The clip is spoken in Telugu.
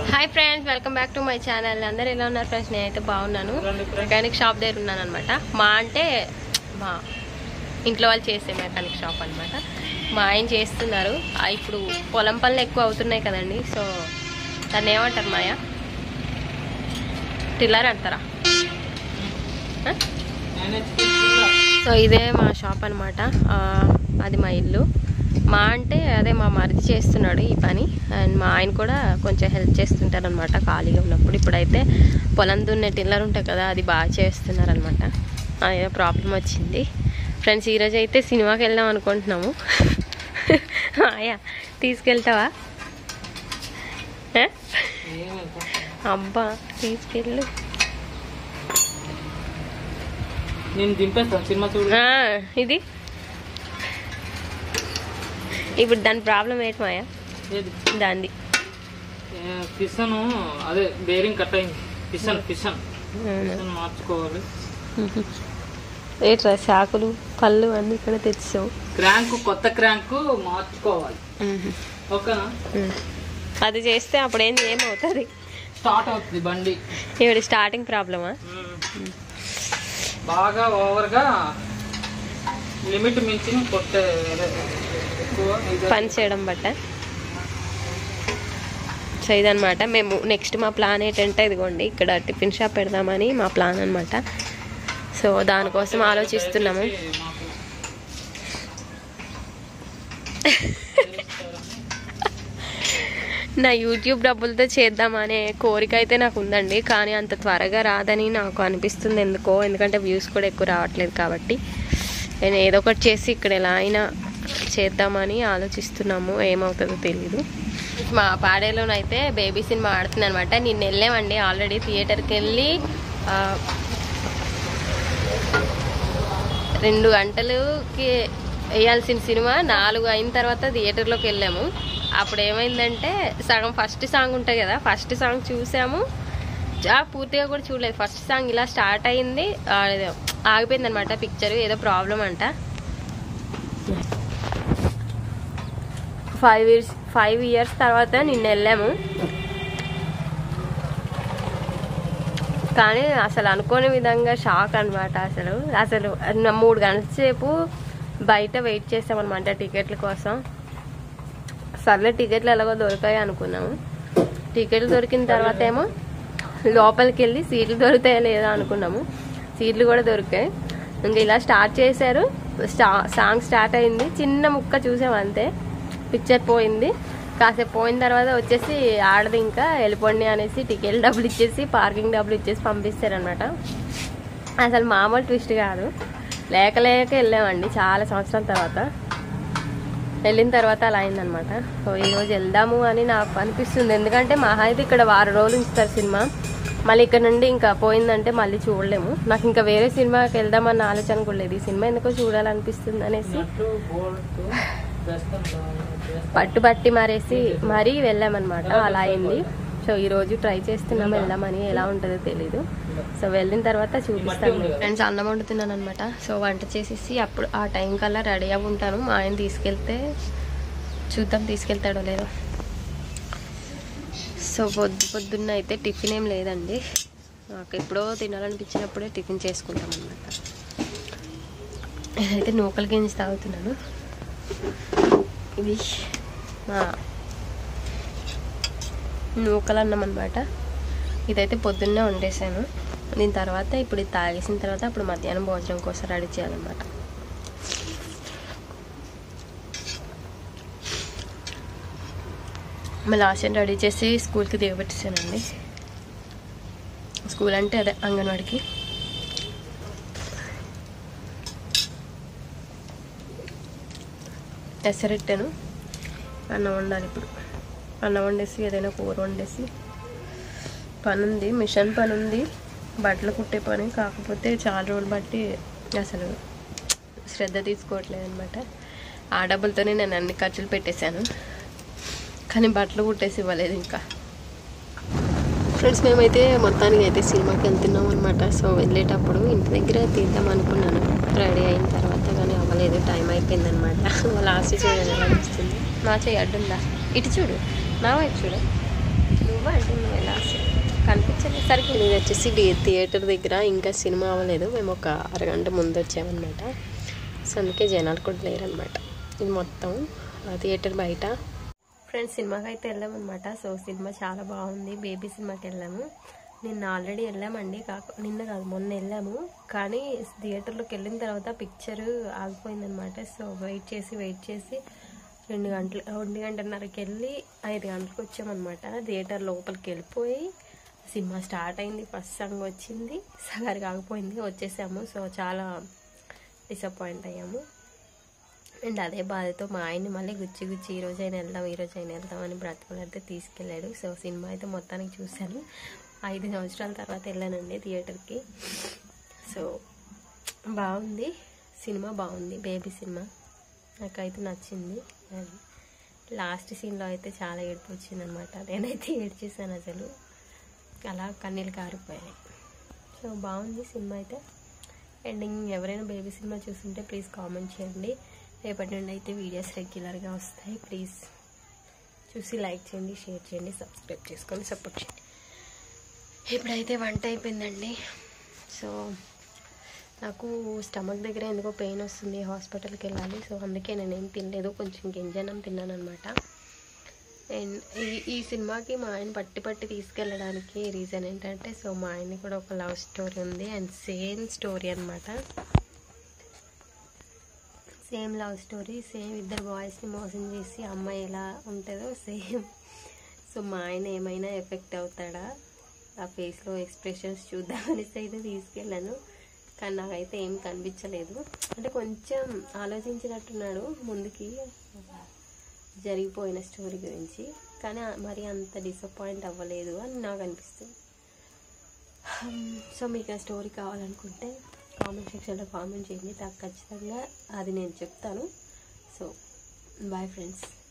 Hi friends welcome back to my channel అందరు ఎలా ఉన్నారు ఫ్రెండ్స్ నేనైతే బాగున్నాను మెకానిక్ షాప్ దగ్గర ఉన్నాను అనమాట మా అంటే మా ఇంట్లో వాళ్ళు చేసే మెకానిక్ షాప్ అనమాట మా ఆయన చేస్తున్నారు ఆ, ఇప్పుడు పొలం పనులు ఎక్కువ అవుతున్నాయి కదండి సో దాన్ని ఏమంటారు మాయ టిల్లర్ అంటారా ఆ? సో ఇదే మా షాప్ అనమాట అది మా ఇల్లు మా అంటే అదే మా మరిది చేస్తున్నాడు ఈ పని అండ్ మా ఆయన కూడా కొంచెం హెల్ప్ చేస్తుంటారు అనమాట ఖాళీగా ఉన్నప్పుడు ఇప్పుడైతే పొలం దున్నే టిల్లర్ ఉంటాయి కదా అది బాగా చేస్తున్నారు అనమాట ఏదో ప్రాబ్లం వచ్చింది ఫ్రెండ్స్ ఈరోజు అయితే సినిమాకి వెళ్దాం అనుకుంటున్నాము ఆయా తీసుకెళ్తావా ఆ? అబ్బా తీసుకెళ్ళు నేను దింపేస్తాను సినిమా చూడు ఆ, ఇది ఇప్పుడు దాని ప్రాబ్లం ఏంటి మాయా ఏది? దాంది ఏ, పిసను అదే బేరింగ్ కట్ అయింది పిసన్ పిసన్ అవునా. పిసన్ మార్చుకోవాలి ఏంట్రా శాకులు పళ్ళు అన్నీ ఇక్కడ తెచ్చావు క్రాంక్ కొత్త క్రాంక్ మార్చుకోవాలి ఓకేనా అది చేస్తే అప్పుడు ఏం ఏమవుతుంది స్టార్ట్ అవుతుంది బండి ఇప్పుడు స్టార్టింగ్ ప్రాబ్లమా బాగా ఓవర్గా లిమిట్ మించిన కొట్టే అదే, ఎక్కువ ఇది- పని చేయడం బట్ట సో ఇదనమాట మేము నెక్స్ట్ మా ప్లాన్ ఏంటంటే ఇదిగోండి ఇక్కడ టిఫిన్ షాప్ పెడదామని మా ప్లాన్ అనమాట సో దానికోసం ఆలోచిస్తున్నాము మాకు నా యూట్యూబ్ డబ్బులతో చేద్దామనే కోరిక అయితే నాకు ఉందండి కానీ అంత త్వరగా రాదని నాకు అనిపిస్తుంది ఎందుకో ఎందుకంటే వ్యూస్ కూడా ఎక్కువ రావట్లేదు కాబట్టి నేను ఏదో ఒకటి చేసి ఇక్కడ ఎలా అయినా చేద్దామని ఆలోచిస్తున్నాము ఏమవుతుందో తెలీదు మా పాడేలోనైతే బేబీ సినిమా ఆడుతుంది అనమాట నిన్న వెళ్ళామండి ఆల్రెడీ థియేటర్కి వెళ్ళి ఆ, రెండు గంటలకి వేయాల్సిన సినిమా నాలుగు అయిన తర్వాత థియేటర్లోకి వెళ్ళాము అప్పుడు ఏమైందంటే సగం ఫస్ట్ సాంగ్ ఉంటాయి కదా ఫస్ట్ సాంగ్ చూసాము ఆ, పూర్తిగా కూడా చూడలేదు ఫస్ట్ సాంగ్ ఇలా స్టార్ట్ అయింది ఆ, ఏదో ఆగిపోయింది అనమాట పిక్చర్ ఏదో ప్రాబ్లం అంట ఫైవ్ ఇయర్స్ ఫైవ్ ఇయర్స్ తర్వాత నిన్న వెళ్ళాము కానీ అసలు అనుకోని విధంగా షాక్ అన్నమాట అసలు అసలు నా మూడు గంటల సేపు బయట వెయిట్ చేసామన్నమాట టికెట్ల కోసం సర్లే టికెట్లు ఎలాగో దొరికాయి అనుకున్నాము టికెట్లు దొరికిన తర్వాత ఏమో లోపలికి వెళ్ళి సీట్లు దొరుకుతాయా లేదా అనుకున్నాము సీట్లు కూడా దొరికాయి ఇంకా ఇలా స్టార్ట్ చేశారు స్టా సాంగ్ స్టార్ట్ అయింది చిన్న ముక్క చూసాం అంతే పిక్చర్ పోయింది కాసేపు పోయిన తర్వాత వచ్చేసి ఆడది ఇంకా వెళ్ళిపోండి అనేసి టికెట్ డబ్బులు ఇచ్చేసి పార్కింగ్ డబ్బులు ఇచ్చేసి పంపిస్తారనమాట అసలు మామూలు ట్విస్ట్ కాదు లేక లేక వెళ్ళామండి చాలా సంవత్సరాల తర్వాత వెళ్ళిన తర్వాత అలా అయిందనమాట సో ఈరోజు వెళ్దాము అని నాకు అనిపిస్తుంది ఎందుకంటే మహా అయితే ఇక్కడ వారం రోజులు ఉంచుతారు సినిమా మళ్ళీ ఇక్కడ నుండి ఇంకా పోయిందంటే మళ్ళీ చూడలేము నాకు ఇంకా వేరే సినిమాకి వెళ్దామన్న ఆలోచన కూడా లేదు ఈ సినిమా ఎందుకో చూడాలనిపిస్తుంది అనేసి నట్టు బోల్ట్ వేస్తాం వేస్తాం. పట్టుబట్టి మరేసి మరీ వెళ్ళామన్నమాట అలా అయింది సో ఈ రోజు ట్రై చేస్తున్నాం వెళ్దామని ఎలా ఉంటుందో తెలీదు సో వెళ్ళిన తర్వాత చూపిస్తాను ఫ్రెండ్స్ అన్నం వండుతున్నాను అనమాట సో వంట చేసేసి అప్పుడు ఆ టైం కల్లా రెడీ అవి ఉంటాను మా ఆయన తీసుకెళ్తే చూద్దాం తీసుకెళ్తాడో లేదో సో పొద్దు పొద్దున్న అయితే టిఫిన్ ఏం లేదండి నాకు ఎప్పుడో తినాలనిపించినప్పుడే టిఫిన్ చేసుకుంటాం అనమాట నేనైతే నూకల గింజ తాగుతున్నాను ఇది మా నూకలు అన్నం అనమాట ఇదైతే పొద్దున్నే వండేసాను దీని తర్వాత ఇప్పుడు ఇది తాగేసిన తర్వాత అప్పుడు మధ్యాహ్నం భోజనం కోసం రెడీ చేయాలన్నమాట మళ్ళీ ఆశని రెడీ చేసి స్కూల్కి దిగబెట్టేసానండి స్కూల్ అంటే అదే అంగన్వాడికి ఎసరెట్టాను అన్నం వండాలి ఇప్పుడు అన్నం వండేసి ఏదైనా కూర వండేసి పని ఉంది మిషన్ పని ఉంది బట్టలు కుట్టే పని కాకపోతే చాలా రోజులు బట్టి అసలు శ్రద్ధ తీసుకోవట్లేదు అనమాట ఆ డబ్బులతోనే నేను అన్ని ఖర్చులు పెట్టేశాను కానీ బట్టలు కుట్టేసి ఇవ్వలేదు ఇంకా ఫ్రెండ్స్ మేమైతే మొత్తానికి అయితే సినిమాకి వెళ్తున్నాం అనమాట సో వెళ్ళేటప్పుడు ఇంటి దగ్గర తీద్దాం అనుకున్నాను రెడీ అయిన తర్వాత కానీ అవ్వలేదు టైం అయిపోయింది అనమాట లాస్ట్ చూడాలి ఎలా వస్తుంది నా చేయి అడ్డుందా ఇటు చూడు నా వైపు చూడు నువ్వు అడ్డుందా వచ్చేసరికి ఇది వచ్చేసి డి- థియేటర్ దగ్గర ఇంకా సినిమా అవ్వలేదు మేము ఒక అరగంట ముందు వచ్చామన్నమాట సో అందుకే జనాలు కూడా లేరనమాట ఇది మొత్తం ఆ థియేటర్ బయట ఫ్రెండ్స్ సినిమాకి అయితే వెళ్ళామన్నమాట సో సినిమా చాలా బాగుంది బేబీ సినిమాకి వెళ్ళాము నిన్న ఆల్రెడీ వెళ్ళామండి కాక నిన్న కాదు మొన్న వెళ్ళాము కానీ థియేటర్లోకి వెళ్ళిన తర్వాత పిక్చర్ ఆగిపోయిందనమాట సో వెయిట్ చేసి వెయిట్ చేసి రెండు గంటలు ఒంటి గంటన్నరకి వెళ్ళి ఐదు గంటలకు వచ్చామన్నమాట థియేటర్ లోపలికి వెళ్ళిపోయి సినిమా స్టార్ట్ అయింది ఫస్ట్ సాంగ్ వచ్చింది సగారికి ఆగిపోయింది వచ్చేసాము సో చాలా డిసప్పాయింట్ అయ్యాము అండ్ అదే బాధతో మా ఆయన్ని మళ్ళీ గుచ్చి గుచ్చి ఈ రోజైనా వెళ్దాం ఈ రోజైనా వెళ్దాం అని బ్రతకలైతే తీసుకెళ్ళాడు సో సినిమా అయితే మొత్తానికి చూశాను ఐదు సంవత్సరాల తర్వాత వెళ్ళానండి థియేటర్కి సో బాగుంది సినిమా బాగుంది బేబీ సినిమా నాకైతే నచ్చింది అండ్ లాస్ట్ సీన్లో అయితే చాలా ఏడుపు వచ్చిందనమాట నేనైతే ఏడ్చేసాను అసలు అలా కన్నీళ్ళు కారిపోయాయి సో బాగుంది సినిమా అయితే ఎండింగ్ ఎవరైనా బేబీ సినిమా చూస్తుంటే ప్లీజ్ కామెంట్ చేయండి రేపటి నుండి అయితే వీడియోస్ రెగ్యులర్గా వస్తాయి ప్లీజ్ చూసి లైక్ చేయండి షేర్ చేయండి సబ్స్క్రైబ్ చేసుకొని సపోర్ట్ చేయండి ఇప్పుడైతే వంట అయిపోయిందండి సో నాకు స్టమక్ దగ్గర ఎందుకో పెయిన్ వస్తుంది హాస్పిటల్కి వెళ్ళాలి సో అందుకే నేను ఏం తినలేదు కొంచెం గింజనం తిన్నాను అనమాట అండ్ ఈ ఈ సినిమాకి మా ఆయన పట్టి పట్టి తీసుకెళ్ళడానికి రీజన్ ఏంటంటే సో మా ఆయన్ని కూడా ఒక లవ్ స్టోరీ ఉంది అండ్ సేమ్ స్టోరీ అనమాట సేమ్ లవ్ స్టోరీ సేమ్ ఇద్దరు బాయ్స్ని మోసం చేసి అమ్మాయి ఎలా ఉంటుందో సేమ్ సో మా ఆయన ఏమైనా ఎఫెక్ట్ అవుతాడా ఆ ఫేస్లో ఎక్స్ప్రెషన్స్ చూద్దామనేసి అయితే తీసుకెళ్ళాను కానీ నాకైతే ఏం కనిపించలేదు అంటే కొంచెం ఆలోచించినట్టున్నాడు ముందుకి జరిగిపోయిన స్టోరీ గురించి కానీ మరి అంత డిసప్పాయింట్ అవ్వలేదు అని నాకు అనిపిస్తుంది సో మీకు ఆ స్టోరీ కావాలనుకుంటే కామెంట్ సెక్షన్లో కామెంట్ చేయండి నాకు ఖచ్చితంగా అది నేను చెప్తాను సో బాయ్ ఫ్రెండ్స్